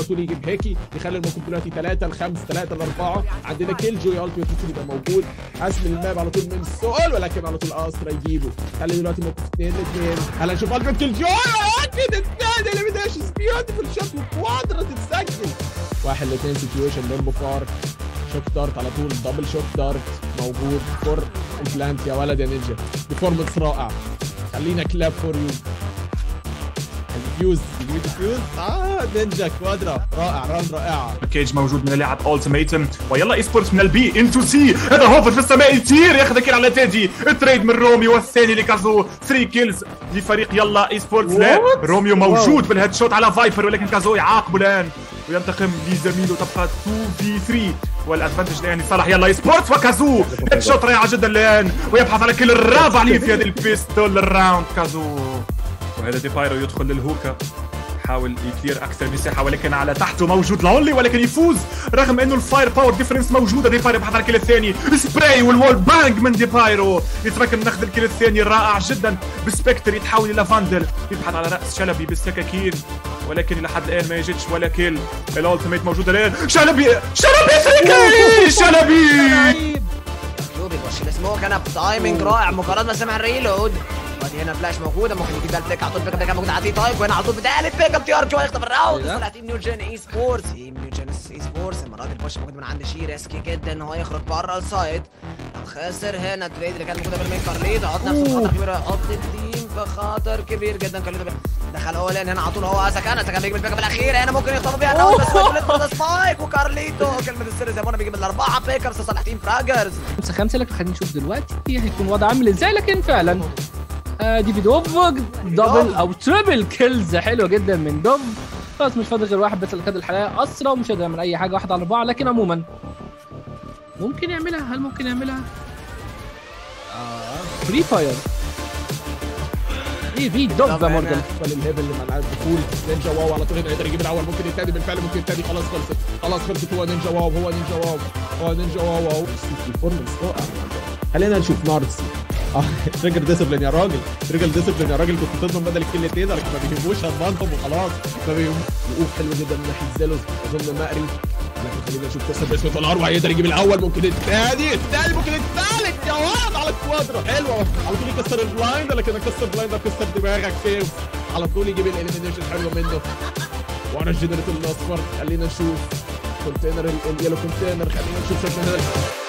طول يجيب هيكي يخلي الموقف دلوقتي 3 ل 5 3 ل 4 عندنا كيل جوي التيميت ممكن يبقى موجود قسم الماب على طول من سؤال ولكن على طول استرا يجيبه خلي دلوقتي موقف 2 ل 2 هلا نشوف التيميت كيل جوي اكيد الثاني اللي بداش بيوتيفول شوت وكوادرا تتسجل واحد ل 2 سيتويشن ليمبو فار شوك دارت على طول دبل شوك دارت موجود فور امبلانت يا ولد يا نينجا بفورمنس رائع خلينا كلاب فور يو الفيوز يجيب الفيوز اه نينجا كوادرا رائع ران رائعه كيج موجود من اللاعب التيميتم ويلا اي سبورتس من البي انتو سي هذا هوفر في السماء يطير ياخذ كيل على تيدي التريد من روميو والثاني لكازو 3 كيلز لفريق يلا اي سبورتس لا What? روميو موجود بالهيد شوت على فايبر ولكن كازو يعاقبه الان وينتقم لزميله تبقى 2 في 3 والادفانتج الان لصالح يلا اي سبورتس وكازو هيد شوت رائعه جدا الان ويبحث على كيل الرابع ليه في هذه البيستول الراوند كازو وهذا ديبايرو يدخل للهوكا حاول يكلير اكثر مساحه ولكن على تحته موجود لونلي ولكن يفوز رغم انه الفاير باور ديفرنس موجوده ديبايرو يبحث على الكيل الثاني سبراي والوول بانج من ديبايرو يتمكن من اخذ الكيل الثاني رائع جدا بسبكتر يتحول الى فاندل يبحث على راس شلبي بالسكاكين ولكن الى حد الان ما يجدش ولا كيل الالتيميت موجود الان شلبي شلبي 3 كيل شلبي شو بيخش السموك انا بتايمنج رائع مجرد ما سمع الريلود وادي هنا فلاش موجوده ممكن يجيب ده البيك على طول البيك كان موجود على تي تايب وهنا على طول بتالت بيك اب تي ار جو يخطف الراوند إيه ده؟ طلع تيم نيو جين اي سبورتس تيم نيو جين اي سبورتس المره دي البوش موجود من عند شي ريسكي جدا ان هو يخرج بره السايد خسر هنا التريد اللي كان موجوده بالمين كارليتو حط نفسه في خطر كبير حط التيم في خطر كبير جدا كارليتو دخل هو لان هنا على طول هو سكان سكان بيجيب البيك اب الاخير هنا ممكن يخطفوا بيها الراوند بس كلمه سبايك وكارليتو كلمه السر زي ما بيجيب الاربعه بيك ابس لصالح تيم فراجرز 5 5 لكن خلينا نشوف دلوقتي هيكون وضع عامل ازاي لكن فعلا آه ديفيد اوف دبل او تريبل كيلز حلوه جدا من دوف خلاص مش فاضل غير واحد بس اللي خد الحلقه اسرع ومش هيقدر يعمل اي حاجه واحد على اربعه لكن عموما ممكن يعملها هل ممكن يعملها؟ اه فري فاير ايه في دوف يا طب مورجان ولا الهيب اللي منع الدخول نينجا واو على طول هنا يقدر يجيب الاول ممكن الثاني بالفعل ممكن الثاني خلاص خلصت خلاص خلصت هو نينجا واو هو نينجا واو هو نينجا واو واو الفورمنس رائع خلينا نشوف نارس اه تريجر ديسبلين يا راجل تريجر ديسبلين يا راجل كنت تضمن بدل الكلتين لكن ما بيهموش هضمنهم وخلاص ما بيهم وقوف حلو جدا من ناحيه زيلوس اظن مقري لكن خلينا نشوف كسر باسمه الاروع يقدر يجيب الاول ممكن الثاني الثاني ممكن الثالث يا ولد على الكوادرا حلوه على طول يكسر البلايند لكن اكسر بلايند اكسر دماغك فيف على طول يجيب الاليمينيشن حلوه منه وانا الجنريتور الاصفر خلينا نشوف كونتينر ال- اليلو كونتينر خلينا نشوف شكل هنا